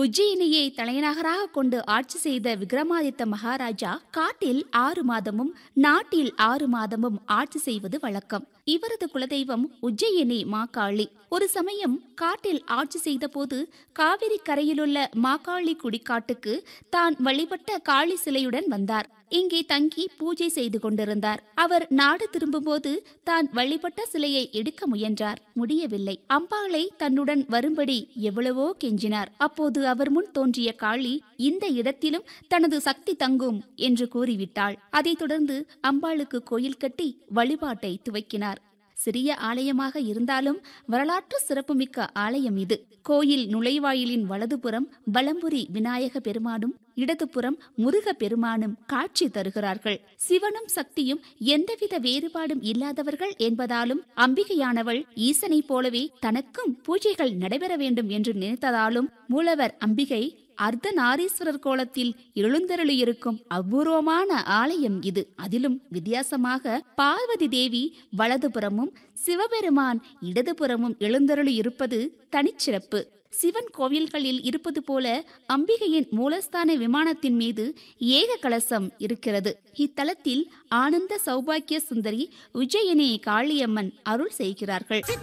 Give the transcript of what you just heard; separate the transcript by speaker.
Speaker 1: உஜ்ஜயினியை தலைநகராக கொண்டு ஆட்சி செய்த விக்ரமாதித்த மகாராஜா காட்டில் ஆறு மாதமும் நாட்டில் ஆறு மாதமும் ஆட்சி செய்வது வழக்கம் இவரது குலதெய்வம் உஜ்ஜயினி மாகாளி ஒரு சமயம் காட்டில் ஆட்சி செய்தபோது காவிரி கரையிலுள்ள மாகாளி குடிக்காட்டுக்கு தான் வழிபட்ட காளி சிலையுடன் வந்தார் இங்கே தங்கி பூஜை செய்து கொண்டிருந்தார் அவர் நாடு திரும்பும்போது தான் வழிபட்ட சிலையை எடுக்க முயன்றார் முடியவில்லை அம்பாளை தன்னுடன் வரும்படி எவ்வளவோ கெஞ்சினார் அப்போது அவர் முன் தோன்றிய காளி இந்த இடத்திலும் தனது சக்தி தங்கும் என்று கூறிவிட்டாள் அதைத் தொடர்ந்து அம்பாளுக்கு கோயில் கட்டி வழிபாட்டை துவக்கினார் சிறிய ஆலயமாக இருந்தாலும் வரலாற்று சிறப்புமிக்க ஆலயம் இது கோயில் நுழைவாயிலின் வலதுபுறம் பலம்புரி விநாயக பெருமானும் இடதுபுறம் முருக பெருமானும் காட்சி தருகிறார்கள் சிவனும் சக்தியும் எந்தவித வேறுபாடும் இல்லாதவர்கள் என்பதாலும் அம்பிகையானவள் ஈசனைப் போலவே தனக்கும் பூஜைகள் நடைபெற வேண்டும் என்று நினைத்ததாலும் மூலவர் அம்பிகை அர்த்தநாரீஸ்வரர் கோலத்தில் எழுந்தருளியிருக்கும் அபூர்வமான ஆலயம் இது அதிலும் வித்தியாசமாக பார்வதி தேவி வலதுபுறமும் சிவபெருமான் இடதுபுறமும் எழுந்தருளி இருப்பது தனிச்சிறப்பு சிவன் கோவில்களில் இருப்பது போல அம்பிகையின் மூலஸ்தான விமானத்தின் மீது ஏக கலசம் இருக்கிறது இத்தலத்தில் ஆனந்த சௌபாக்கிய சுந்தரி உஜ்ஜயினி காளியம்மன் அருள் செய்கிறார்கள்